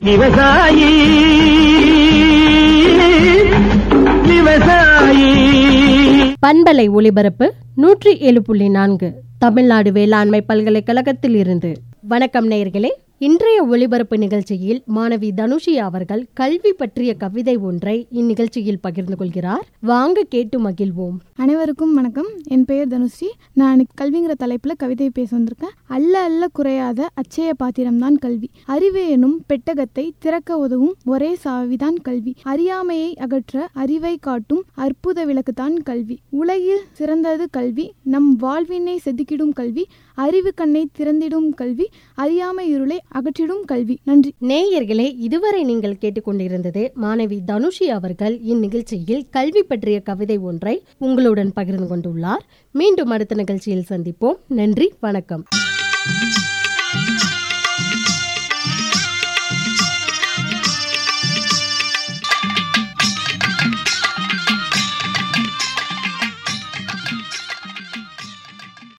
விவசாயி விவசாயி பண்பலை ஒலிபரப்பு நூற்றி ஏழு புள்ளி நான்கு தமிழ்நாடு வேளாண்மை பல்கலைக்கழகத்தில் இருந்து வணக்கம் நேயர்களே இன்றைய ஒலிபரப்பு நிகழ்ச்சியில் மாணவி தனுஷி அவர்கள் கல்வி பற்றிய கவிதை ஒன்றை இந்நிகழ்ச்சியில் பகிர்ந்து கொள்கிறார் வாங்க கேட்டு மகிழ்வோம் அனைவருக்கும் வணக்கம் என் பெயர் தனுஸ்ரீ நான் கல்விங்கிற தலைப்பில் கவிதை பேச வந்திருக்கேன் அல்ல அல்ல குறையாத அச்சய பாத்திரம்தான் கல்வி அறிவு எனும் பெட்டகத்தை திறக்க உதவும் ஒரே சாவிதான் கல்வி அறியாமையை அகற்ற அறிவை காட்டும் அற்புத விளக்குதான் கல்வி உலகில் சிறந்தது கல்வி நம் வாழ்வினை செதுக்கிடும் கல்வி அறிவு கண்ணை திறந்திடும் கல்வி அறியாமை இருளை அகற்றிடும் கல்வி நன்றி நேயர்களே இதுவரை நீங்கள் கேட்டுக்கொண்டிருந்தது மாணவி தனுஷி அவர்கள் இந்நிகழ்ச்சியில் கல்வி பற்றிய கவிதை ஒன்றை உங்களுடன் பகிர்ந்து கொண்டுள்ளார் மீண்டும் அடுத்த நிகழ்ச்சியில் சந்திப்போம் நன்றி வணக்கம்